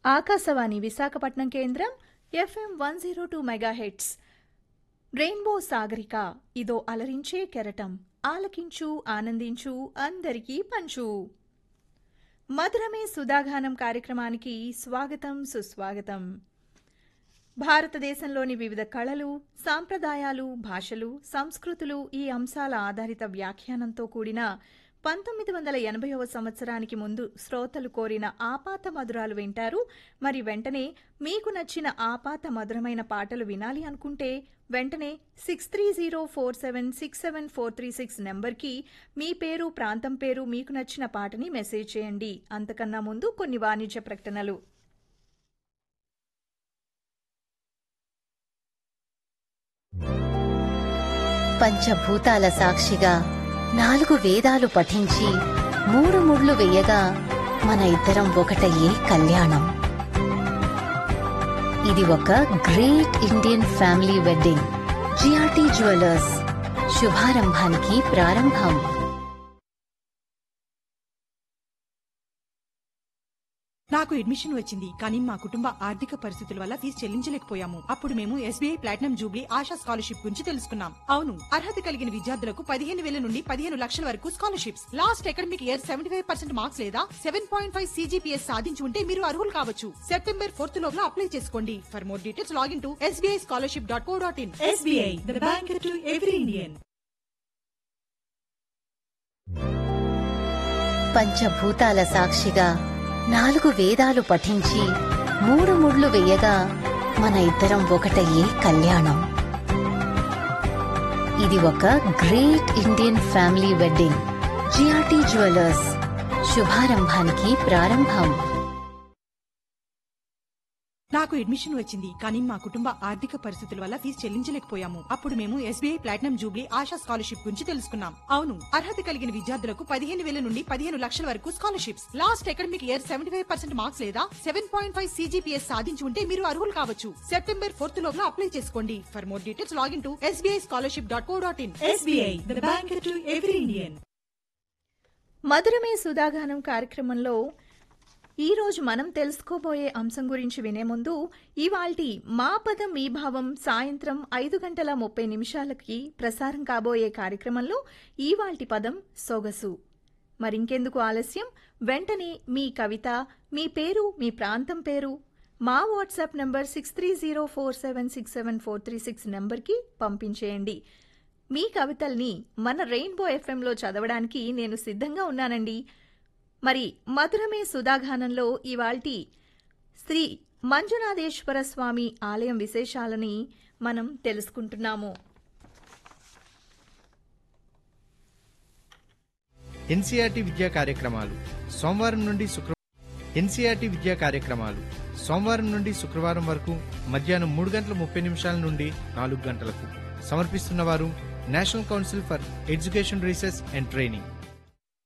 ఆకాశవాణి విశాఖపట్నం కేంద్రం FM one zero two megahertz rainbow Sagarika ఇదో అలరించే కెరటం ఆలకించు ఆనందించు అందరికీ పంచు మధురమే సుధాగానం కార్యక్రమానికి స్వాగతం సుస్వాగతం భారతదేశంలోని వివిధ కళలు సాంప్రదాయాలు భాషలు సంస్కృతులు ఈ అంశాల ఆధారిత వ్యాఖ్యానంతో కూడిన పంతొమ్మిది వందల ఎనభైవ సంవత్సరానికి ముందు శ్రోతలు కోరిన ఆపాత మధురాలు వింటారు మరి వెంటనే మీకు నచ్చిన ఆపాత మధురమైన పాటలు వినాలి అనుకుంటే వెంటనే six three zero four seven six seven four three six నెంబర్కి మీ పేరు ప్రాంతం పేరు మీకు నచ్చిన పాటని మెసేజ్ చేయండి అంతకన్నా ముందు కొన్ని వాణిజ్య ప్రకటనలు పంచభూతాల సాక్షిగా నాలుగు వేదాలు పఠించి మూడు ముళ్ళు వేయగా మన ఇద్దరం ఒకటయ్యే కళ్యాణం ఇది ఒక great Indian family wedding GRT jewellers శుభారంభానికి ప్రారంభం నాకు అడ్మిషన్ వచ్చింది కానీ మా కుటుంబ ఆర్థిక పరిస్థితుల వల్ల ఫీజు చెల్లించలేకపోయాము అప్పుడు మేము SBI platinum jubilee Asha scholarship గురించి తెలుసుకున్నాం అవును అర్హత కలిగిన విద్యార్థులకు పదిహేను వేల నుండి పదిహేను లక్షల వరకు scholarships last academic year seventy five percent marks లేదా సెవెన్ పాయింట్ ఫైవ్ సీజీపీఎస్ సాధించి ఉంటే మీరు అర్హులు కావచ్చు సెప్టెంబర్ ఫోర్త్ లోపల అప్లై చేసుకోండి for more details login to SBI scholarship dot co dot in SBI the bank to every Indian పంచభూతాల సాక్షిగా నాలుగు వేదాలు పఠించి మూడు ముళ్ళు వేయగా మన ఇద్దరం ఒకటయ్యే కళ్యాణం ఇది ఒక great Indian family wedding GRT jewellers శుభారంభానికి ప్రారంభం నాకు అడ్మిషన్ వచ్చింది కానీ మా కుటుంబ ఆర్థిక పరిస్థితుల వల్ల ఫీజు చెల్లించలేకపోయాము అప్పుడు మేము SBI platinum jubilee Asha scholarship గురించి తెలుసుకున్నాం అవును అర్హత కలిగిన విద్యార్థులకు పదిహేను వేల నుండి పదిహేను లక్షల వరకు scholarships last academic year seventy five percent marks లేదా సెవెన్ పాయింట్ ఫైవ్ సీజీపీఎస్ సాధించి ఉంటే మీరు అర్హులు కావచ్చు సెప్టెంబర్ ఫోర్త్ లోపల అప్లై చేసుకోండి for more details login to SBI scholarship dot co dot in SBI the bank to every Indian మధురమే సుధాగానం కార్యక్రమంలో ఈరోజు మనం తెలుసుకోబోయే అంశం గురించి వినే ముందు ఇవాల్టి మా పదం మీ భావం సాయంత్రం ఐదు గంటల ముప్పై నిమిషాలకి ప్రసారం కాబోయే కార్యక్రమంలో ఇవాల్టి పదం సొగసు మరింకెందుకు ఆలస్యం వెంటనే మీ కవిత మీ పేరు మీ ప్రాంతం పేరు మా WhatsApp number six three zero four seven six seven four three six నెంబర్కి పంపించేయండి మీ కవితల్ని మన రెయిన్బో ఎఫ్ఎంలో చదవడానికి నేను సిద్ధంగా ఉన్నానండి మరి మధురమే సుధాగానంలో ఇవాల్టి శ్రీ మంజునాథేశ్వర స్వామి ఆలయం విశేషాలని మనం తెలుసుకుంటున్నాము ఎన్సీఆర్టీ విద్యా కార్యక్రమాలు సోమవారం నుండి శుక్రవారం ఎన్సీఆర్టీ విద్యా కార్యక్రమాలు సోమవారం నుండి శుక్రవారం వరకు మధ్యాహ్నం మూడు గంటల ముప్పై నిమిషాల నుండి నాలుగు గంటలకు సమర్పిస్తున్నవారు national council for education research and training